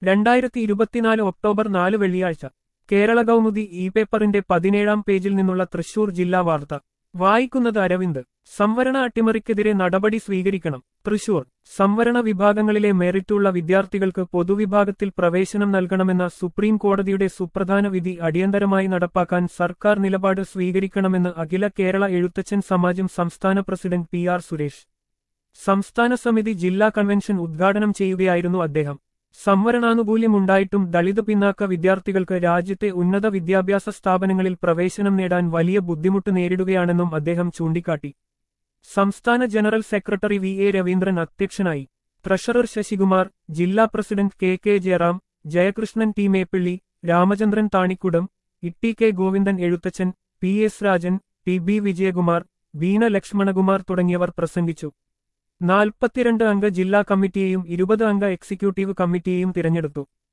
രണ്ടായിരത്തി ഇരുപത്തിനാല് ഒക്ടോബർ നാല് വെള്ളിയാഴ്ച കേരള കൗമുദി ഇ പേപ്പറിന്റെ പതിനേഴാം പേജിൽ നിന്നുള്ള തൃശൂർ ജില്ലാ വാർത്ത വായിക്കുന്നത് അരവിന്ദ് സംവരണ അട്ടിമറിക്കെതിരെ നടപടി സ്വീകരിക്കണം തൃശൂർ സംവരണ വിഭാഗങ്ങളിലെ മെറിറ്റുള്ള വിദ്യാർത്ഥികൾക്ക് പൊതുവിഭാഗത്തിൽ പ്രവേശനം നൽകണമെന്ന സുപ്രീം കോടതിയുടെ സുപ്രധാന വിധി അടിയന്തരമായി നടപ്പാക്കാൻ സർക്കാർ നിലപാട് സ്വീകരിക്കണമെന്ന് അഖില കേരള എഴുത്തച്ഛൻ സമാജം സംസ്ഥാന പ്രസിഡന്റ് പി ആർ സുരേഷ് സംസ്ഥാന സമിതി ജില്ലാ കൺവെൻഷൻ ഉദ്ഘാടനം ചെയ്യുകയായിരുന്നു അദ്ദേഹം സംവരണാനുകൂല്യമുണ്ടായിട്ടും ദളിത് പിന്നാക്ക വിദ്യാർത്ഥികൾക്ക് രാജ്യത്തെ ഉന്നത വിദ്യാഭ്യാസ സ്ഥാപനങ്ങളിൽ പ്രവേശനം നേടാൻ വലിയ ബുദ്ധിമുട്ട് നേരിടുകയാണെന്നും അദ്ദേഹം ചൂണ്ടിക്കാട്ടി സംസ്ഥാന general secretary V A Raveendran അധ്യക്ഷനായി ട്രഷറർ ശശികുമാർ ജില്ലാ president K K Jayaram Jayakrishnan T Meppilly Ramachandran Thanikkudam Itty K Govindan Ezhuthachan P S Rajan T B Vijayakumar Veena Lakshmanakumar തുടങ്ങിയവർ പ്രസംഗിച്ചു നാൽപ്പത്തിരണ്ട് അംഗ ജില്ലാ കമ്മിറ്റിയെയും ഇരുപത് അംഗ എക്സിക്യൂട്ടീവ് കമ്മിറ്റിയെയും തിരഞ്ഞെടുത്തു